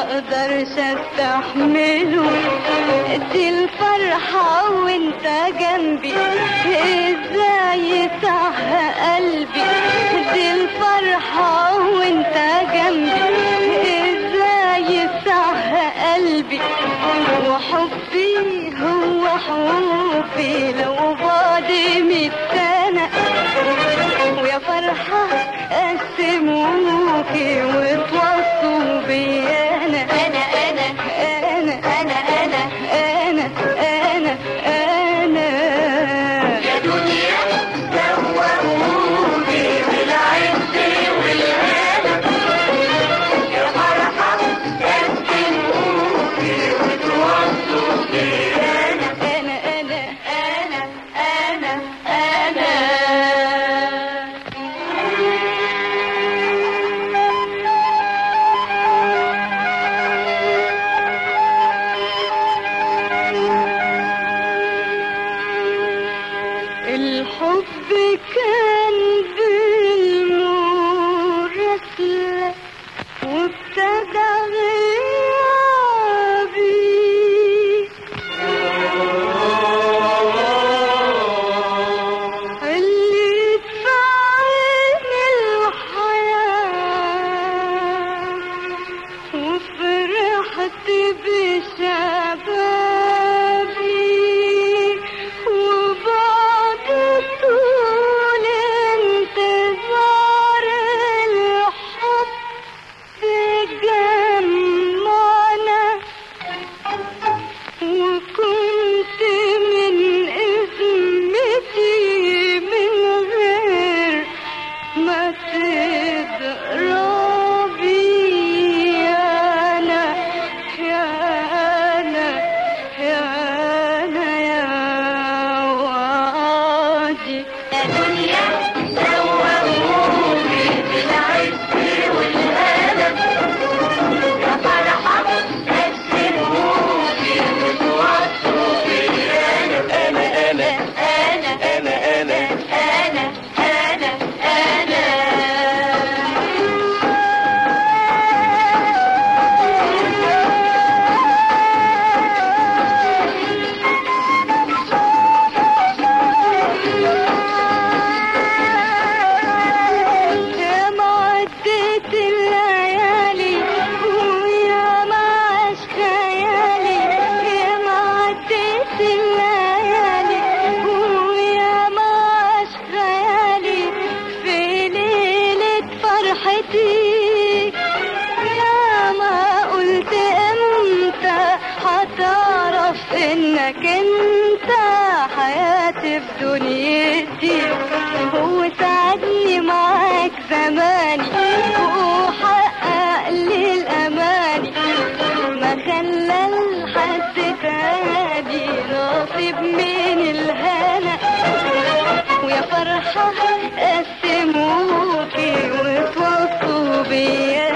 اقدرش استحمله دي الفرحة وانت جنبي ازاي صح قلبي دي الفرحة وانت جنبي ازاي صح قلبي وحبي هو حبي لو بعد ميت سنة ويا فرحة قسموكي وتوصوا بي أنا أنا أنا أنا أنا أنا أنا أنا أنا يا دنيا دوقوني بالعز والهنا يا فرحة قسموكي وتوصوا بي أنا أنا أنا أنا أنا أنا الحب كان بالمراسلة وابتدى غيابي اللي تفعني الحياة وفرحت بشبابي وبعد طول انتظار الحب جمعنا وكنت من اسمتي من غير ما تضربي انا يا انا يا انا يا وعدي يا دنيا دوقوني بالعز والألم يا فرحة قسموكي وتوصوا بي أنا أنا أنا أنا أنا أنا أنا أنا يا ما عدت الليالي ويا ما عاش خيالي يا ما عدت الليالي ويا ما عاش خيالي في ليلة فرحتي يا ما قلت امتى هتعرف انك انت حياتي في دنيتي وساعدني معاك زماني وحقق لي الاماني ما خلى لحد تاني نصيب من الهنا ويا فرحة قسموكي وتوصوا بيا